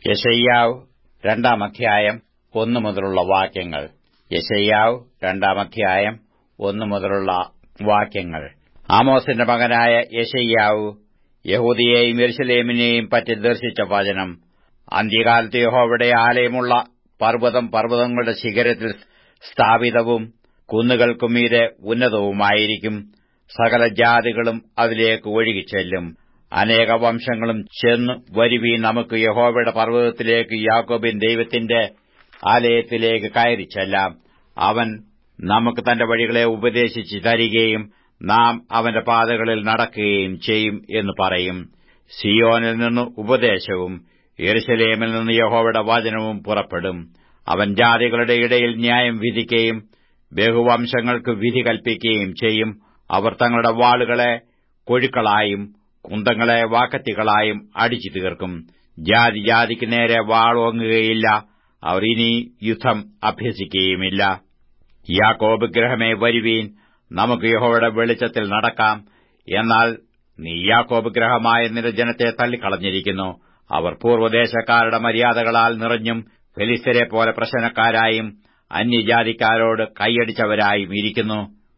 യശയ്യാവ് രണ്ടാം അധ്യായം ഒന്നു മുതലുള്ള വാക്യങ്ങൾ യശയ്യാവ് രണ്ടാം അധ്യായം ഒന്നു മുതലുള്ള വാക്യങ്ങൾ ആമോസിന്റെ മകനായ യശയ്യാവ് യഹൂദിയെയും യെരുശലേമിനെയും പറ്റി ദർശിച്ച വചനം അന്ത്യകാലത്ത് യഹോവയുടെ ആലയമുള്ള പർവ്വതം പർവ്വതങ്ങളുടെ ശിഖരത്തിൽ സ്ഥാപിതവും കുന്നുകൾക്കും മീതെ ഉന്നതവുമായിരിക്കും സകല ജാതികളും അതിലേക്ക് ഒഴുകിച്ചെല്ലും അനേക വംശങ്ങളും ചെന്നു വരുവീ നമുക്ക് യഹോവയുടെ പർവ്വതത്തിലേക്ക് യാക്കോബിൻ ദൈവത്തിന്റെ ആലയത്തിലേക്ക് കയറിച്ചെല്ലാം അവൻ നമുക്ക് തന്റെ വഴികളെ ഉപദേശിച്ചു തരികയും നാം അവന്റെ പാതകളിൽ നടക്കുകയും ചെയ്യും എന്ന് പറയും സിയോനിൽ നിന്ന് ഉപദേശവും യെരുശലേമിൽ നിന്ന് യഹോവയുടെ വചനവും പുറപ്പെടും അവൻ ജാതികളുടെ ഇടയിൽ ന്യായം വിധിക്കുകയും ബഹുവംശങ്ങൾക്ക് വിധി കൽപ്പിക്കുകയും ചെയ്യും അവർ തങ്ങളുടെ വാളുകളെ കൊഴുക്കളായും കുന്തങ്ങളെ വാക്കത്തികളായും അടിച്ചു തീർക്കും ജാതി ജാതിക്ക് നേരെ വാളോങ്ങുകയില്ല അവർ ഇനി യുദ്ധം അഭ്യസിക്കുകയുമില്ല യാക്കോബ് ഗ്രഹമേ വരുവീൻ നമുക്ക് യഹോയുടെ വെളിച്ചത്തിൽ നടക്കാം എന്നാൽ നീ യാക്കോബ് ഗ്രഹമായ നിന്റെ ജനത്തെ തള്ളിക്കളഞ്ഞിരിക്കുന്നു അവർ പൂർവ്വദേശക്കാരുടെ മര്യാദകളാൽ നിറഞ്ഞും ഫെലിസ്തരെ പോലെ പ്രശ്നക്കാരായും അന്യജാതിക്കാരോട് കൈയടിച്ചവരായും ഇരിക്കുന്നു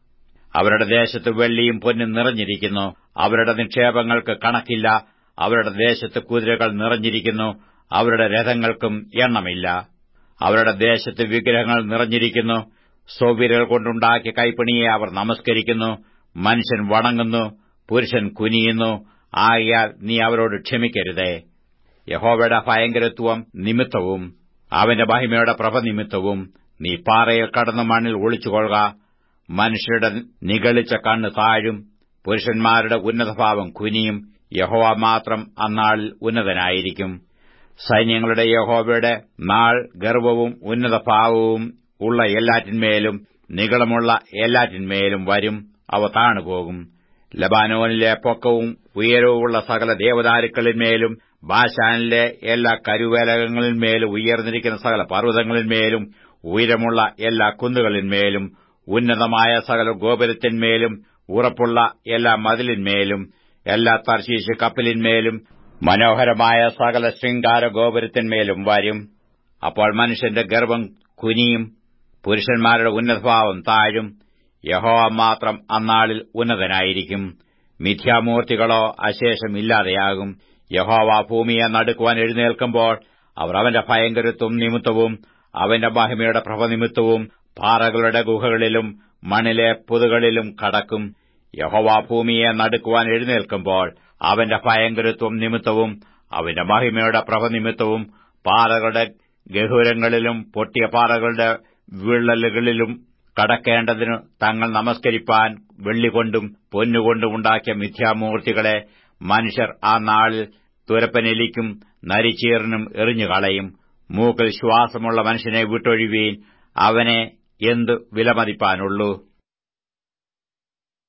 അവരുടെ ദേശത്ത് വെള്ളിയും പൊന്നും നിറഞ്ഞിരിക്കുന്നു അവരുടെ നിക്ഷേപങ്ങൾക്ക് കണക്കില്ല അവരുടെ ദേശത്ത് കുതിരകൾ നിറഞ്ഞിരിക്കുന്നു അവരുടെ രഥങ്ങൾക്കും എണ്ണമില്ല അവരുടെ ദേശത്ത് വിഗ്രഹങ്ങൾ നിറഞ്ഞിരിക്കുന്നു സൗവിരൽ കൊണ്ടുണ്ടാക്കിയ കൈപ്പണിയെ അവർ നമസ്കരിക്കുന്നു മനുഷ്യൻ വണങ്ങുന്നു പുരുഷൻ കുനിയുന്നു ആകയാൽ നീ അവരോട് ക്ഷമിക്കരുതേ യഹോവയുടെ ഭയങ്കരത്വം നിമിത്തവും അവന്റെ മഹിമയുടെ പ്രഭ നിമിത്തവും നീ പാറയിൽ കടന്ന് മണ്ണിൽ ഒളിച്ചുകൊള്ളുക മനുഷ്യരുടെ നിഗളിച്ച കണ്ണ് താഴും പുരുഷന്മാരുടെ ഉന്നതഭാവം കുനിയും യഹോവ മാത്രം അന്നാളിൽ ഉന്നതനായിരിക്കും സൈന്യങ്ങളുടെ യഹോവയുടെ നാൾ ഗർവവും ഉന്നതഭാവവും ഉള്ള എല്ലാറ്റിന്മേലും നികളമുള്ള എല്ലാറ്റിന്മേലും വരും അവ താണുപോകും ലബാനോനിലെ പൊക്കവും ഉയരവുമുള്ള സകല ദേവദാരുക്കളിന്മേലും ബാഷാനിലെ എല്ലാ കരുവേലകങ്ങളിന്മേലും ഉയർന്നിരിക്കുന്ന സകല പർവ്വതങ്ങളിന്മേലും ഉയരമുള്ള എല്ലാ കുന്നുകളിന്മേലും ഉന്നതമായ സകല ഗോപുരത്തിന്മേലും ഉറപ്പുള്ള എല്ലാ മതിലിന്മേലും എല്ലാ തർശീശ് കപ്പലിന്മേലും മനോഹരമായ സകല ശൃംഗാര ഗോപുരത്തിന്മേലും വരും അപ്പോൾ മനുഷ്യന്റെ ഗർഭം കുനിയും പുരുഷന്മാരുടെ ഉന്നതഭാവം താഴും യഹോവ മാത്രം അന്നാളിൽ ഉന്നതനായിരിക്കും മിഥ്യാമൂർത്തികളോ അശേഷമില്ലാതെയാകും യഹോവ ഭൂമിയെ നടുക്കുവാൻ എഴുന്നേൽക്കുമ്പോൾ അവർ അവന്റെ ഭയങ്കരത്വം നിമിത്തവും അവന്റെ മഹിമയുടെ പ്രഭനിമിത്തവും പാറകളുടെ ഗുഹകളിലും മണിലെ പുതുകളിലും കടക്കും യഹോവ ഭൂമിയെ നടുക്കുവാൻ എഴുന്നേൽക്കുമ്പോൾ അവന്റെ ഭയങ്കരത്വം നിമിത്തവും അവന്റെ മഹിമയുടെ പ്രഭനിമിത്തവും പാറകളുടെ ഗഹുരങ്ങളിലും പൊട്ടിയ പാറകളുടെ വിള്ളലുകളിലും കടക്കേണ്ടതിനു തങ്ങൾ നമസ്കരിപ്പാൻ വെള്ളികൊണ്ടും പൊന്നുകൊണ്ടും ഉണ്ടാക്കിയ മിഥ്യാമൂർത്തികളെ മനുഷ്യർ ആ നാളിൽ തുരപ്പനെലിക്കും നരിച്ചീറിനും എറിഞ്ഞുകളയും മൂക്കിൽ ശ്വാസമുള്ള മനുഷ്യനെ വിട്ടൊഴിവീൻ അവനെ എന്തു വിലമതിപ്പാനുള്ളൂ